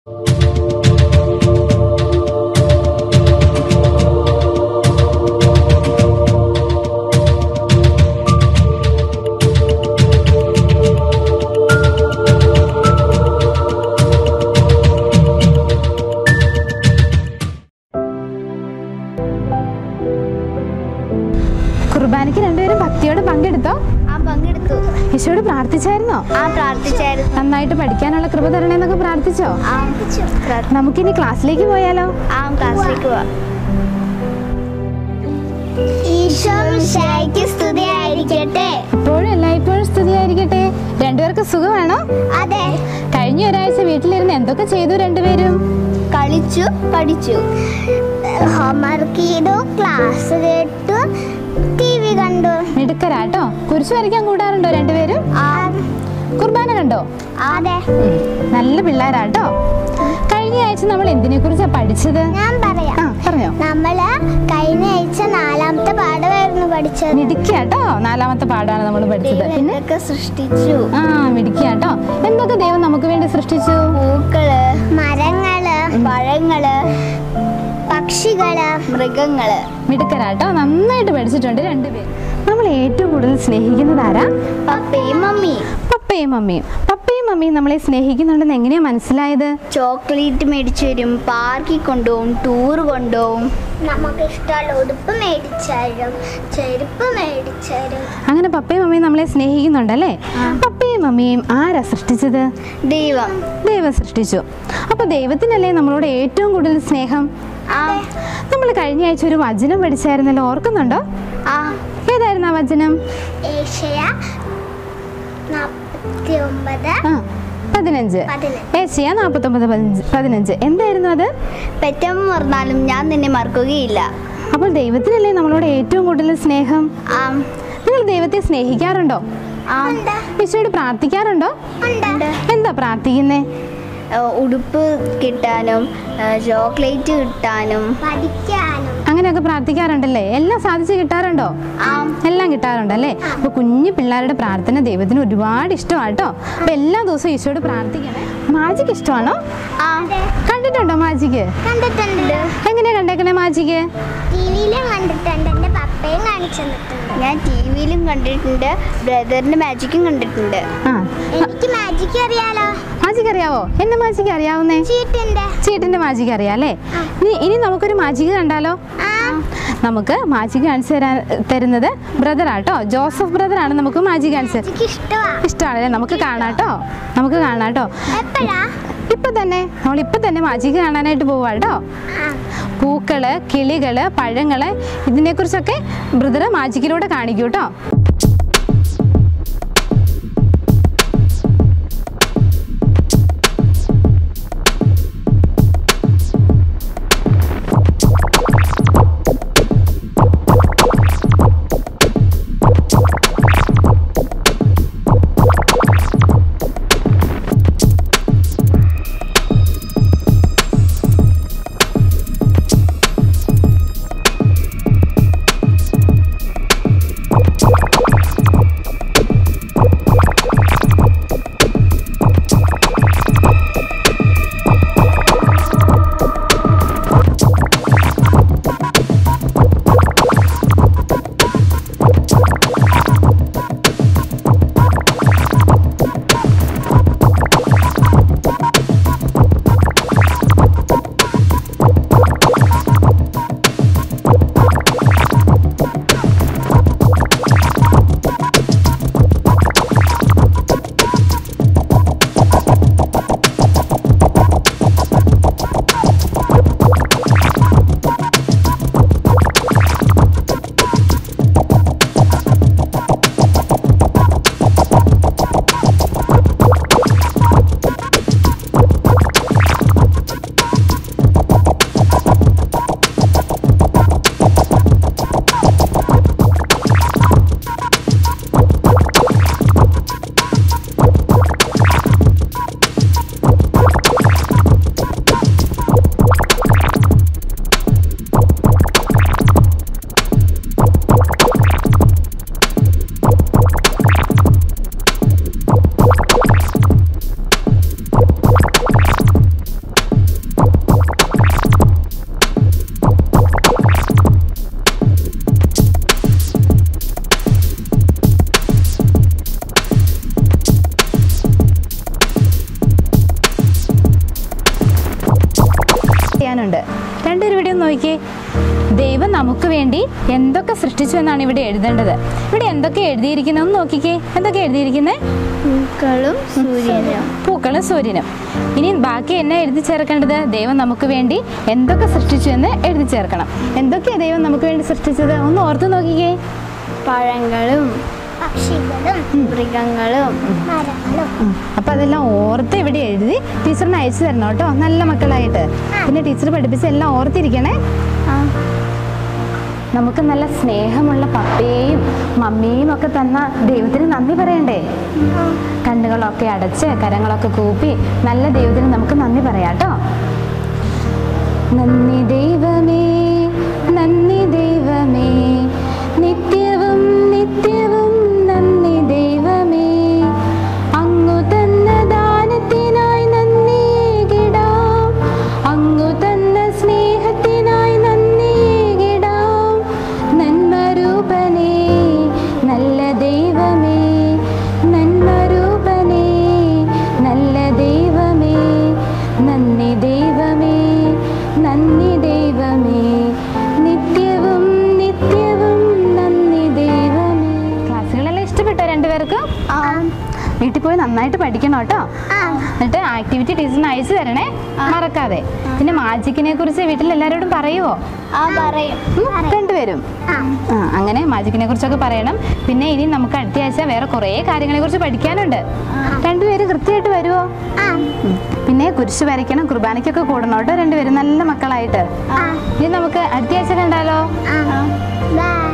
കുർബാനയ്ക്ക് രണ്ടുപേരും ഭക്തിയോടെ പങ്കെടുത്തോ ആ പങ്കെടുത്തു ഈശോയോട് പ്രാർത്ഥിച്ചായിരുന്നോ ആ പ്രാർത്ഥിച്ചായിരുന്നു നന്നായിട്ട് പഠിക്കാനുള്ള കൃപ തരണേന്നൊക്കെ പ്രാർത്ഥിച്ചോ ആ പ്രാർത്ഥ- നമുക്കിനി ക്ലാസ്സിലേക്ക് പോയാലോ ആ ക്ലാസ്സിലേക്ക് പോവാം ഈശോ മിശിഹായ്ക്ക് സ്തുതിയായിരിക്കട്ടെ ഇപ്പോഴും എല്ലായ്പ്പോഴും സ്തുതിയായിരിക്കട്ടെ രണ്ടുപേർക്ക് സുഖമാണോ അതെ കഴിഞ്ഞ ഒരാഴ്ച വീട്ടിലിരുന്ന് എന്തൊക്കെ ചെയ്തു രണ്ടുപേരും കളിച്ചു പഠിച്ചു ഹോംവർക്ക് ചെയ്തു ക്ലാസ് കേട്ടു ടി വി കണ്ടു മിടുക്കരാട്ടോ കുരിശ് വരയ്ക്കാൻ കൂടാറുണ്ടോ രണ്ടുപേരും ആ കുർബാന കണ്ടോ അതെ ഉം, നല്ല പിള്ളേരാട്ടോ കഴിഞ്ഞ ആഴ്ച നമ്മൾ എന്തിനെ കുറിച്ചാ പഠിച്ചത് ഞാൻ പറയാം ആ പറഞ്ഞോ നമ്മള് കഴിഞ്ഞ ആഴ്ച നാലാമത്തെ പാഠമായിരുന്നു പഠിച്ചത് മിടുക്കിയാട്ടോ നാലാമത്തെ പാടാണ് നമ്മൾ പഠിച്ചത് ദൈവം പിന്നെ എന്തൊക്കെ സൃഷ്ടിച്ചു ആ മിടുക്കിയാട്ടോ എന്തൊക്കെ ദൈവം നമുക്ക് വേണ്ടി സൃഷ്ടിച്ചു പൂക്കള് മരങ്ങള് പഴങ്ങള് പക്ഷികള് മൃഗങ്ങള് മിടുക്കരാട്ടോ നന്നായിട്ട് പഠിച്ചിട്ടുണ്ട് രണ്ടുപേരും നമ്മൾ ഏറ്റവും കൂടുതൽ സ്നേഹിക്കുന്നത് ആരാ പപ്പയും മമ്മിയും പപ്പയും മമ്മിയും പപ്പയും മമ്മിയും നമ്മളെ സ്നേഹിക്കുന്നുണ്ടെന്ന് എങ്ങനെയാ മനസ്സിലായത് ചോക്ലേറ്റ് മേടിച്ചു തരും പാർക്കിൽ കൊണ്ടുപോകും ടൂർ കൊണ്ടുപോകും നമുക്ക് ഇഷ്ടമുള്ള ഉടുപ്പ് മേടിച്ചാലും ചെരുപ്പ് മേടിച്ചാലും അങ്ങനെ പപ്പയും മമ്മിയും നമ്മളെ സ്നേഹിക്കുന്നുണ്ടല്ലേ പപ്പയും മമ്മിയും ആരാ സൃഷ്ടിച്ചത് ദൈവം ദൈവം സൃഷ്ടിച്ചു അപ്പൊ ദൈവത്തിനല്ലേ നമ്മളോട് ഏറ്റവും കൂടുതൽ സ്നേഹം ആ നമ്മൾ കഴിഞ്ഞ ആഴ്ച ഒരു വചനം പഠിച്ചായിരുന്നല്ലോ ഓർക്കുന്നുണ്ടോ ആ ഏതായിരുന്നു ആ വചനം ഏഷ്യ നാൽപ്പത്തി ഒമ്പത് ആ പതിനഞ്ച് പതിനഞ്ച് ഏഷ്യ നാൽപ്പത്തൊമ്പത് പതിനഞ്ച് പതിനഞ്ച് എന്തായിരുന്നു അത് പെറ്റമ്മ പറഞ്ഞാലും ഞാൻ നിന്നെ മറക്കുകയില്ല അപ്പോൾ ദൈവത്തിനല്ലേ നമ്മളോട് ഏറ്റവും കൂടുതൽ സ്നേഹം ആ നിങ്ങൾ ദൈവത്തെ സ്നേഹിക്കാറുണ്ടോ ആ ഈശോയോട് പ്രാർത്ഥിക്കാറുണ്ടോ ഉണ്ട് എന്താ പ്രാർത്ഥിക്കുന്നേ ഏഹ് ഉടുപ്പ് കിട്ടാനും ഏഹ് ചോക്ലേറ്റ് കിട്ടാനും പഠിക്കാനും അങ്ങനെയൊക്കെ പ്രാർത്ഥിക്കാറുണ്ടല്ലേ എല്ലാം സാധിച്ചു കിട്ടാറുണ്ടോ ആ എല്ലാം കിട്ടാറുണ്ടല്ലേ അപ്പൊ കുഞ്ഞു പിള്ളേരുടെ പ്രാർത്ഥന ദൈവത്തിന് ഒരുപാട് ഇഷ്ടമാട്ടോ അപ്പൊ എല്ലാ ദിവസവും ഈശോയോട് പ്രാർത്ഥിക്കണേ മാജിക്ക് ഇഷ്ടമാണോ ആ കണ്ടിട്ടുണ്ടോ മാജിക്ക് കണ്ടിട്ടുണ്ട് എങ്ങനെയാ കണ്ടേക്കണേ മാജിക്ക് ടി വിയിലും കണ്ടിട്ടുണ്ട് എൻ്റെ പപ്പയും കാണിച്ചു തന്നിട്ടുണ്ട് ഞാൻ ടി വിയിലും കണ്ടിട്ടുണ്ട് ബ്രദറിന്റെ മാജിക്കും കണ്ടിട്ടുണ്ട് ആ എനിക്ക് മാജിക് അറിയാലോ മാജിക്ക് അറിയാവോ എന്നെ മാജിക്ക് അറിയാവുന്നേ ചീട്ടിന്റെ ചീട്ടിന്റെ മാജിക്ക് അറിയാം അല്ലേ ഇനി ഇനി നമുക്കൊരു മാജിക്ക് കണ്ടാലോ ആ നമുക്ക് മാജിക്ക് കാണിച്ചു തരാൻ തരുന്നത് ബ്രദറാട്ടോ ജോസഫ് ബ്രദറാണ് നമുക്ക് മാജിക്ക് കാണിച്ചു എനിക്ക് ഇഷ്ടമാ ഇഷ്ടമാണല്ലേ നമുക്ക് കാണാട്ടോ നമുക്ക് കാണാട്ടോ എപ്പോഴാ ഇപ്പൊ തന്നെ നമ്മൾ ഇപ്പൊ തന്നെ മാജിക്ക് കാണാനായിട്ട് പോവാട്ടോ ആ പൂക്കള് കിളികള് പഴങ്ങള് ഇതിനെക്കുറിച്ചൊക്കെ ബ്രദർ മാജിക്കിലൂടെ കാണിക്കൂ കേട്ടോ ചെയ്യാനുണ്ട് രണ്ടുപേരും ഇവിടെ ഒന്ന് നോക്കിയേ ദൈവം നമുക്ക് വേണ്ടി എന്തൊക്കെ സൃഷ്ടിച്ചു എന്നാണ് ഇവിടെ എഴുതേണ്ടത് ഇവിടെ എന്തൊക്കെ എഴുതിയിരിക്കുന്നതെന്ന് നോക്കിക്കേ എന്തൊക്കെ എഴുതിയിരിക്കുന്നത് പൂക്കളും സൂര്യനും പൂക്കളും സൂര്യനും ഇനി ബാക്കി എന്നെ എഴുതി ചേർക്കേണ്ടത് ദൈവം നമുക്ക് വേണ്ടി എന്തൊക്കെ സൃഷ്ടിച്ചു എന്ന് എഴുതി ചേർക്കണം എന്തൊക്കെയാണ് ദൈവം നമുക്ക് വേണ്ടി സൃഷ്ടിച്ചത് ഒന്ന് ഓർത്ത് നോക്കിക്കേ പഴങ്ങളും പക്ഷികളും മൃഗങ്ങളും മരങ്ങളും ഉം. അപ്പൊ അതെല്ലാം ഓർത്ത് ഇവിടെ എഴുതി ടീച്ചറിന് അയച്ചു തരണം കേട്ടോ നല്ല മക്കളായിട്ട് പിന്നെ ടീച്ചർ പഠിപ്പിച്ച എല്ലാം ഓർത്തിരിക്കണേ നമുക്ക് നല്ല സ്നേഹമുള്ള പപ്പയും മമ്മിയും ഒക്കെ തന്ന ദൈവത്തിന് നന്ദി പറയണ്ടേ കണ്ണുകളൊക്കെ അടച്ച് കരങ്ങളൊക്കെ കൂപ്പി നല്ല ദൈവത്തിന് നമുക്ക് നന്ദി പറയാട്ടോ നന്ദി ദൈവമേ നന്ദി ദൈവമേ നിത്യവും നിത്യവും നന്ദി ദൈവമേ അങ്ങു തന്ന ദാനത്തിനായി നന്ദിയിടാം അങ്ങു തന്ന സ്നേഹത്തിനായി നന്ദിയിടാം നന്മരൂപനേ നല്ല ദൈവമേ നന്മരൂപനേ നല്ല ദൈവമേ നന്ദി ദൈവമേ നന്ദി ദൈവമേ നിത്യവും നിത്യവും നന്ദി ദൈവമേ ക്ലാസ്സുകളെല്ലാം ഇഷ്ടപ്പെട്ടോ രണ്ടുപേർക്കും വീട്ടിൽ പോയി നന്നായിട്ട് പഠിക്കണം കേട്ടോ എന്നിട്ട് ആക്ടിവിറ്റി ടീച്ചറിന് അയച്ചു തരണേ മറക്കാതെ പിന്നെ മാജിക്കിനെ കുറിച്ച് വീട്ടിൽ എല്ലാവരോടും പറയുവോ ആ പറയും ഉം, രണ്ടുപേരും ആ അങ്ങനെ മാജിക്കിനെ കുറിച്ചൊക്കെ പറയണം പിന്നെ ഇനി നമുക്ക് അടുത്ത ആഴ്ച വേറെ കുറേ കാര്യങ്ങളെ കുറിച്ച് പഠിക്കാനുണ്ട് രണ്ടുപേരും കൃത്യമായിട്ട് വരുമോ ഉം. പിന്നെ കുരിശ് വരയ്ക്കണം കുർബാനയ്ക്കൊക്കെ കൂടണം കേട്ടോ രണ്ടുപേരും നല്ല മക്കളായിട്ട് ഇനി നമുക്ക് അടുത്ത ആഴ്ച കണ്ടാലോ ബൈ